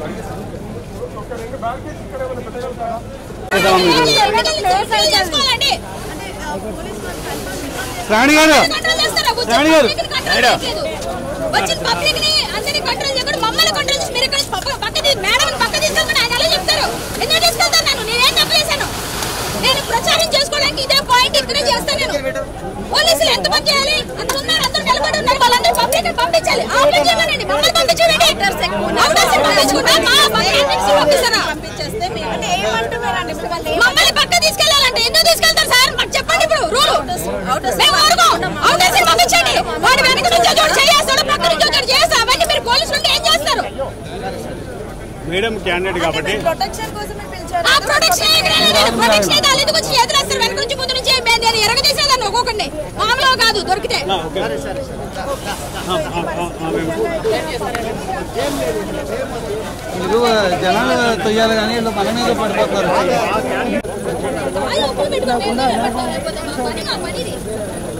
చేసుకోవాలండి రాణి గారు కంట్రోల్ చేస్తారా? వచ్చి రాణి గారు. పబ్లిక్ని కంట్రోల్ చేయట్లేదు. వచ్చిన పబ్లిక్ ని అందరినీ కంట్రోల్ చేయకుండా మమ్మల్ని కంట్రోల్ చేసి మీరు ఇక్కడ పక్క- పక్క తీ- మేడంని పక్క తీసుకెళ్ళమని ఆయన ఎలా చెప్తారు ఎందుకు తీసుకెళ్తాను నేను నేనేం తప్పు చేశాను నేను ప్రచారం చేసుకోవడానికి ఇదే పాయింట్ ఇక్కడే చేస్తాను నేను పోలీసులు ఎంత మంది చేయాలి అంత ఉన్నారు అందరూ నిలబడి ఉన్నారు వాళ్ళందరూ పబ్లిక్ పంపించాలి ఆపరేట్ చేయమనండి మమ్మల్ని పంపించండి అవకాశం పంపించుకుంటా మా మా క్యాండిడేట్స్ పంపిస్తారా మమ్మల్ని పక్క తీసుకెళ్లాలంటే ఎందుకు తీసుకెళ్తారు సార్ మాకు చెప్పండి ఇప్పుడు రూల్ మేము ఊరుకోం అవుటేసి పంపించండి వాడి వెనక నుంచి ఒకటి చేస్తాడు పక్క నుంచి ఒకటి చేస్తా అవన్నీ మీరు పోలీసులు ఉంటే ఏం చేస్తారు మేడం క్యాండిడేట్ కాబట్టి ప్రొటెక్షన్ కోసమే పిలిచారు ఆ ప్రొటెక్షన్ ప్రొటెక్షన్ అయితే వాళ్ళు ఎందుకు వచ్చి ఎదురేస్తారు వెనక నుంచి ముందు నుంచి మేము నేను ఎరగదీసేదాన్ని ఒక్కొక్కడిని మామూలుగా కాదు దొరికితే ఆ, ఓకే ఆ, ఆ, ఆ, ఆ, మేము మీరు జనాలు తొయ్యాలి కానీ వీళ్ళు మన మీద పడిపోతారు అయ్యో, ఒప్పులు పెట్టుకోండి. లేకపోతే మా పని, మా పనిది.